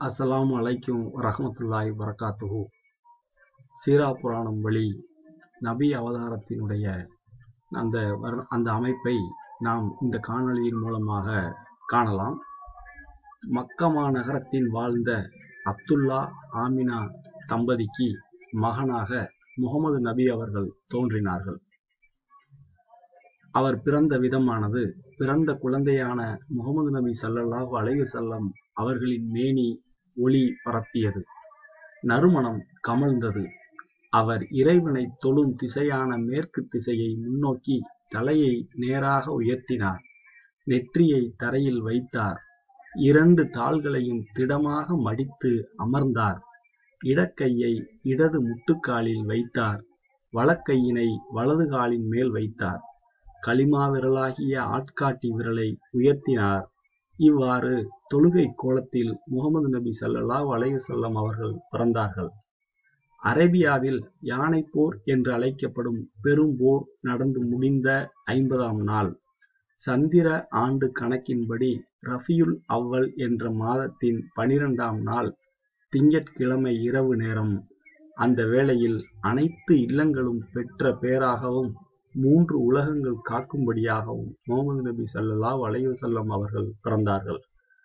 அஸ்ஸலாமு அலைக்கும் வரஹ்மத்துல்லாஹி வரகாத்துஹு சீரா புராணம் வழி நபி அவதாரத்தினுடைய அந்த வர்ண- அந்த அமைப்பை நாம் இந்த காணொளியின் மூலமாக காணலாம் மக்கமா நகரத்தில் வாழ்ந்த அப்துல்லா ஆமினா தம்பதிக்கு மகனாக முகமது நபி அவர்கள் தோன்றினார்கள் அவர் பிறந்த விதமானது பிறந்த குழந்தையான முகமது நபி ஸல்லல்லாஹு அலைஹி வஸல்லம் அவர்களின் மேனி ஒளி பரப்பியது நறுமணம் கமழ்ந்தது அவர் இறைவனை தொழும் திசையான மேற்கு திசையை முன்னோக்கி தலையை நேராக உயர்த்தினார் நெற்றியை தரையில் வைத்தார் இரண்டு தாள்களையும் திடமாக மடித்து அமர்ந்தார் இடக்கையை இடது முட்டுக்காலில் வைத்தார் வலக்கையினை வலது காலின் மேல் வைத்தார் களிமா விரலாகிய ஆட்காட்டி விரலை உயர்த்தினார் இவ்வாறு தொழுகை கோலத்தில் முகமது நபி ஸல்லல்லாஹு அலைஹி வஸல்லம் அவர்கள் பிறந்தார்கள் அரேபியாவில் யானைப் போர் என்று அழைக்கப்படும் பெரும் போர் நடந்து முடிந்த ஐம்பதாம் நாள் சந்திர ஆண்டு கணக்கின்படி ரஃபியுல் அவ்வல் என்ற மாதத்தின் பனிரெண்டாம் நாள் திங்கட்கிழமை இரவு நேரம் அந்த வேளையில் அனைத்து இல்லங்களும் பெற்ற பேராகவும் மூன்று உலகங்கள் காக்கும்படியாகவும் முகமது நபி ஸல்லல்லாஹு அலைஹி வஸல்லம் அவர்கள் பிறந்தார்கள்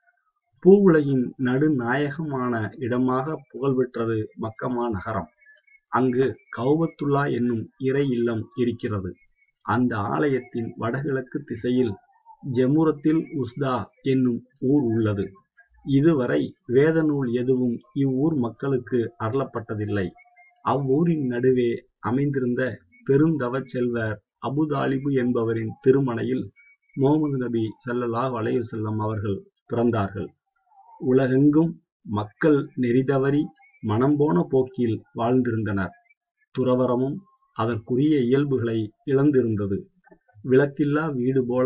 பூவுலகின் நடுநாயகமான இடமாக புகழ்பெற்றது மக்கமா நகரம் அங்கு கௌபத்துல்லா என்னும் இறை இல்லம் இருக்கிறது அந்த ஆலயத்தின் வடகிழக்கு திசையில் ஜெமுரத்தில் உஸ்தா என்னும் ஊர் உள்ளது இதுவரை வேத நூல் எதுவும் இவ்வூர் மக்களுக்கு அருளப்பட்டதில்லை அவ்வூரின் நடுவே அமைந்திருந்த பெருந்தவச் செல்வர் அபுதாலிபு என்பவரின் திருமணையில் முகமது நபி ஸல்லல்லாஹு அலைஹி வஸல்லம் அவர்கள் பிறந்தார்கள் உலகெங்கும் மக்கள் நெறிதவறி மனம் போன போக்கில் வாழ்ந்திருந்தனர் துறவரமும் அதற்குரிய இயல்புகளை இழந்திருந்தது விளக்கில்லா வீடு போல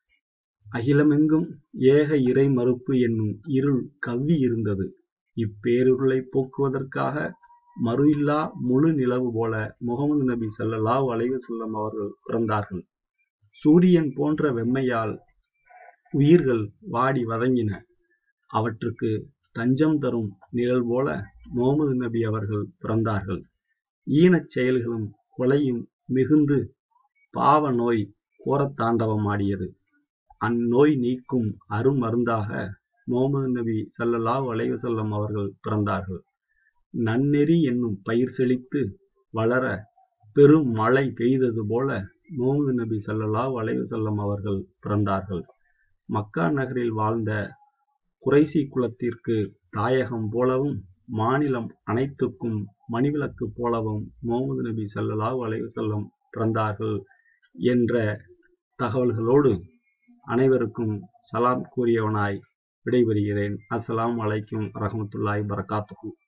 அகிலமெங்கும் ஏக இறை மறுப்பு என்னும் இருள் கவ்வி இருந்தது இப்பேருளை போக்குவதற்காக மறு இல்லா முழு நிலவு போல முகமது நபி ஸல்லல்லாஹு அலைஹி வஸல்லம் அவர்கள் பிறந்தார்கள் சூரியன் போன்ற வெம்மையால் உயிர்கள் வாடி வதங்கின அவற்றுக்கு தஞ்சம் தரும் நிழல் போல முகமது நபி அவர்கள் பிறந்தார்கள் ஈனச் செயல்களும் கொலையும் மிகுந்து பாவ நோய் கோரத்தாண்டவமாடியது அந்நோய் நீக்கும் அருமருந்தாக முகமது நபி ஸல்லல்லாஹு அலைஹி வஸல்லம் அவர்கள் பிறந்தார்கள் நன்னெறி என்னும் பயிர் செழித்து வளர பெரும் மழை பெய்தது போல முகமது நபி ஸல்லல்லாஹு அலைஹி வஸல்லம் அவர்கள் பிறந்தார்கள் மக்கா நகரில் வாழ்ந்த குறைசி குலத்திற்கு தாயகம் போலவும் மாநிலம் அனைத்துக்கும் மணிவிளக்கு போலவும் முகமது நபி ஸல்லல்லாஹு அலைஹி வஸல்லம் பிறந்தார்கள் என்ற தகவல்களோடு அனைவருக்கும் சலாம் கூறியவனாய் விடைபெறுகிறேன் அஸ்ஸலாமு அலைக்கும் வரஹ்மத்துல்லாஹி வரகாத்துஹு